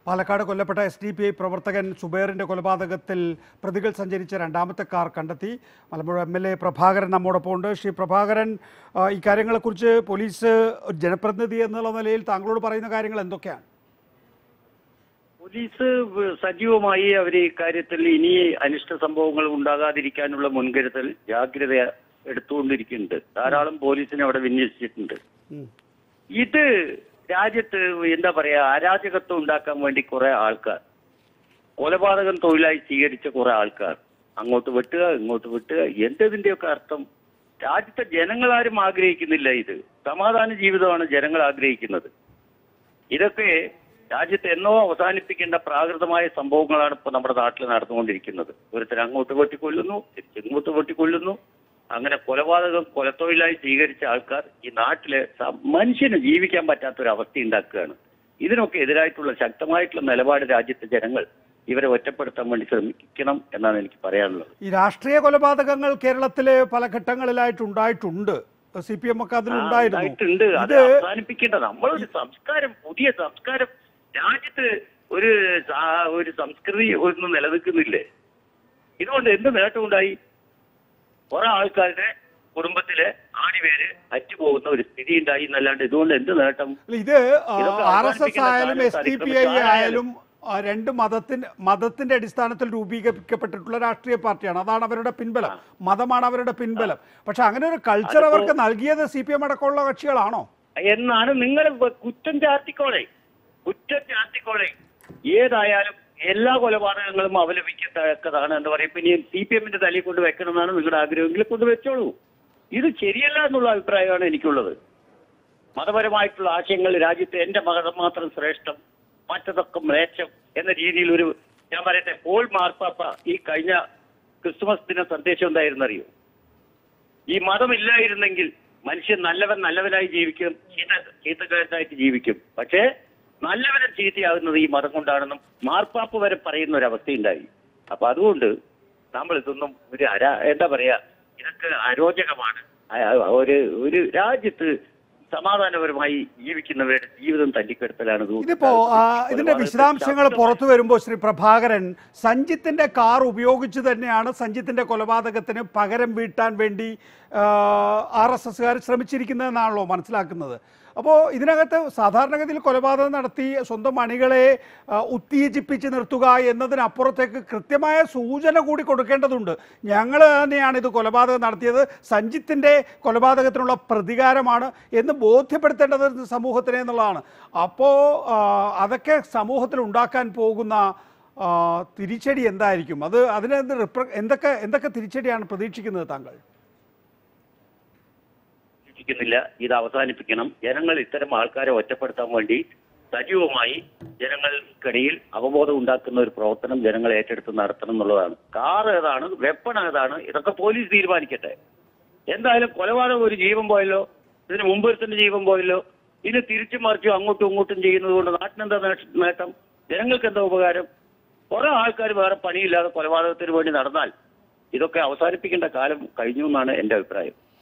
പാലക്കാട് കൊല്ലപ്പെട്ട S D P I പ്രവർത്തകൻ സുബൈറിന്റെ കൊലപാതകത്തിൽ പ്രതികൾ സഞ്ചരിച്ച രണ്ടാമത്തെ കാർ കണ്ടെത്തി Malampuzha M L A Prabhakaran നമ്മോടൊപ്പം ഉണ്ട് ശ്രീ പ്രഭാകരൻ ആ, ഇക്കാര്യങ്ങളെക്കുറിച്ച് പോലീസ് ഒരു ജനപ്രതിനിധി എന്നുള്ള നിലയിൽ താങ്കളോട് പറയുന്ന കാര്യങ്ങൾ എന്തൊക്കെയാണ് പോലീസ് വ- സജീവമായി അവർ ഇക്കാര്യത്തിൽ ഇനി അനിഷ്ട സംഭവങ്ങൾ ഉണ്ടാകാതിരിക്കാനുള്ള മുൻകരുതൽ ജാഗ്രത എടുത്തുകൊണ്ടിരിക്കുന്നുണ്ട് ധാരാളം പോലീസിനെ അവിടെ വിന്യസിച്ചിട്ടുണ്ട് ഉം. ഇത് രാജ്യത്ത് എന്താ പറയാ അരാജകത്വം ഉണ്ടാക്കാൻ വേണ്ടി കുറെ ആൾക്കാർ കൊലപാതകം തൊഴിലായി സ്വീകരിച്ച കുറെ ആൾക്കാർ അങ്ങോട്ട് വെട്ടുക ഇങ്ങോട്ട് വെട്ടുക എന്തതിന്റെയൊക്കെ അർത്ഥം രാജ്യത്തെ ജനങ്ങളാരും ആഗ്രഹിക്കുന്നില്ല ഇത് സമാധാന ജീവിതമാണ് ജനങ്ങൾ ആഗ്രഹിക്കുന്നത് ഇതൊക്കെ രാജ്യത്ത് എന്നോ അവസാനിപ്പിക്കേണ്ട പ്രാകൃതമായ സംഭവങ്ങളാണ് ഇപ്പൊ നമ്മുടെ നാട്ടിൽ നടന്നുകൊണ്ടിരിക്കുന്നത് ഒരുത്തർ അങ്ങോട്ട് വെട്ടിക്കൊല്ലുന്നു തിരിച്ചിങ്ങോട്ട് വെട്ടിക്കൊല്ലുന്നു അങ്ങനെ കൊലപാതകം കൊലത്തൊഴിലായി സ്വീകരിച്ച ആൾക്കാർ ഈ നാട്ടിലെ സ- മനുഷ്യന് ജീവിക്കാൻ പറ്റാത്ത ഒരു അവസ്ഥ ഉണ്ടാക്കുകയാണ് ഇതിനൊക്കെ എതിരായിട്ടുള്ള ശക്തമായിട്ടുള്ള നിലപാട് രാജ്യത്തെ ജനങ്ങൾ ഇവരെ ഒറ്റപ്പെടുത്താൻ വേണ്ടി ശ്രമിക്കണം എന്നാണ് എനിക്ക് പറയാനുള്ളത് ഈ രാഷ്ട്രീയ കൊലപാതകങ്ങൾ കേരളത്തിലെ പല ഘട്ടങ്ങളിലായിട്ട് ഉണ്ടായിട്ടുണ്ട് സി പി എം ഒക്കെ അതിലുണ്ടായിരുന്നു ഉണ്ടായിട്ടുണ്ട് അത് ഇത് അവസാനിപ്പിക്കേണ്ട നമ്മളൊരു സംസ്കാരം പുതിയ സംസ്കാരം രാജ്യത്ത് ഒരു സാ- ഒരു സംസ്കൃതി ഒന്നും നിലനിൽക്കുന്നില്ലേ ഇതുകൊണ്ട് എന്ത് നേട്ടമുണ്ടായി കുറെ ആൾക്കാരുടെ കുടുംബത്തിലെ ആണിപേര് അറ്റുപോകുന്ന ഒരു സ്ഥിതി ഉണ്ടായി എന്നല്ലാണ്ട് ഇതുകൊണ്ട് എന്ത് നേട്ടം ഇത് ഇതൊക്കെ ആർ എസ് എസ് അവസാനിപ്പിക്കേണ്ട ആയാലും കാലം എസ് ഡി പി ഐ അതിക്രമിച്ച ആയാലും ആ, രണ്ട് മതത്തിന്റെ മതത്തിന്റെ അടിസ്ഥാനത്തിൽ രൂപീകരിക്കപ്പെട്ടിട്ടുള്ള രാഷ്ട്രീയ പാർട്ടിയാണ് അതാണ് അവരുടെ പിൻബലം മതമാണ് അവരുടെ പിൻബലം പക്ഷെ അങ്ങനെ ഒരു കൾച്ചർ അതിപ്പോ- അവർക്ക് നൽകിയത് സി പി എം അടക്കമുള്ള കക്ഷികളാണോ എന്നാണ് നിങ്ങൾ കുറ്റം ചാർത്തിക്കോളെ കുറ്റം ചാർത്തിക്കോളെ ഏതായാലും എല്ലാ കൊലപാതകങ്ങളും അപലപിക്കത്തക്കതാണ് എന്ന് പറയും പിന്നെ സി പി എമ്മിന്റെ തലയിൽ കൊണ്ട് വെക്കണമെന്നാണ് നിങ്ങളുടെ ആഗ്രഹമെങ്കിൽ കൊണ്ട് വെച്ചോളൂ ഇത് ശരിയല്ല എന്നുള്ള അഭിപ്രായമാണ് എനിക്കുള്ളത് മതപരമായിട്ടുള്ള ആശയങ്ങൾ രാജ്യത്തെ എന്റെ മതം മാത്രം ശ്രേഷ്ഠം മറ്റതൊക്കെ മ്ലേച്ഛം എന്ന രീതിയിൽ ഒരു ഞാൻ പറയട്ടെ പോൾ മാർപ്പാപ്പ ഈ കഴിഞ്ഞ ക്രിസ്തുമസ് ദിന സന്ദേശം എന്തായിരുന്നറിയോ ഈ മതമില്ലായിരുന്നെങ്കിൽ മനുഷ്യൻ നല്ലവൻ നല്ലവനായി ജീവിക്കും ചീത്ത ചീത്തക്കാരനായിട്ട് ജീവിക്കും പക്ഷേ നല്ലവനും ചീത്തയാകുന്നത് ഈ മതം കൊണ്ടാണെന്നും മാർപ്പാപ്പ് വരെ പറയുന്ന ഒരു അവസ്ഥയുണ്ടായി അപ്പൊ അതുകൊണ്ട് നമ്മൾ ഇതൊന്നും ഒരു അരാ എന്താ പറയാ ഇതൊക്കെ അരോചകമാണ് ആ- ഒരു ഒരു രാജ്യത്ത് സമാധാനപരമായി ജീവിക്കുന്നവരുടെ ജീവിതം തല്ലിക്കെടുത്തലാണ് ഇത് ഇതിപ്പോ ആ, ഇതിന്റെ വിശദാംശങ്ങൾ പുറത്തു വരുമ്പോൾ ശ്രീ പ്രഭാകരൻ സഞ്ജിത്തിന്റെ കാർ ഉപയോഗിച്ച് തന്നെയാണ് സഞ്ജിത്തിന്റെ കൊലപാതകത്തിന് പകരം വീട്ടാൻ വേണ്ടി ആർ എസ് എസ്സുകാർ ശ്രമിച്ചിരിക്കുന്നതെന്നാണല്ലോ മനസ്സിലാക്കുന്നത് അപ്പോൾ ഇതിനകത്ത് സാധാരണഗതിയിൽ കൊലപാതകം നടത്തി സ്വന്തം അണികളെ ആ, ഉത്തേജിപ്പിച്ച് നിർത്തുക എന്നതിനപ്പുറത്തേക്ക് കൃത്യമായ സൂചന കൂടി കൊടുക്കേണ്ടതുണ്ട് ഞങ്ങൾ തന്നെയാണ് ഇത് കൊലപാതകം നടത്തിയത് സഞ്ജിത്തിൻ്റെ കൊലപാതകത്തിനുള്ള പ്രതികാരമാണ് എന്ന് ബോധ്യപ്പെടുത്തേണ്ടത് സമൂഹത്തിനെ എന്നുള്ളതാണ് അപ്പോൾ അതൊക്കെ സമൂഹത്തിൽ ഉണ്ടാക്കാൻ പോകുന്ന ആ, തിരിച്ചടി എന്തായിരിക്കും അത് അതിന് എന്ത് റിപ്ര എന്തൊക്കെ എന്തൊക്കെ തിരിച്ചടിയാണ് പ്രതീക്ഷിക്കുന്നത് താങ്കൾ പ്രതീക്ഷിക്കുന്നില്ല ഇത് അവസാനിപ്പിക്കണം ജനങ്ങൾ ഇത്തരം ആൾക്കാരെ ഒറ്റപ്പെടുത്താൻ വേണ്ടി സജീവമായി ജനങ്ങൾക്കിടയിൽ അവബോധം ഉണ്ടാക്കുന്ന ഒരു പ്രവർത്തനം ജനങ്ങൾ ഏറ്റെടുത്ത് നടത്തണം എന്നുള്ളതാണ് കാർ ഏതാണ് വെപ്പൺ ഏതാണ് ഇതൊക്കെ പോലീസ് തീരുമാനിക്കട്ടെ എന്തായാലും കൊലപാതകം ഒരു ജീവൻ പോയല്ലോ ഇതിന് മുമ്പ് ഒരുത്തന്റെ ജീവൻ പോയല്ലോ ഇത് തിരിച്ചും മറിച്ചും അങ്ങോട്ടും ഇങ്ങോട്ടും ചെയ്യുന്നത് കൊണ്ട് നാട്ടിനെന്താ നേട്ട- നേട്ടം ജനങ്ങൾക്ക് എന്താ ഉപകാരം കുറെ ആൾക്കാർ വേറെ പണിയില്ലാതെ കൊലപാതകത്തിന് വേണ്ടി നടന്നാൽ ഇതൊക്കെ അവസാനിപ്പിക്കേണ്ട കാലം കഴിഞ്ഞു എന്നാണ് എന്റെ അഭിപ്രായം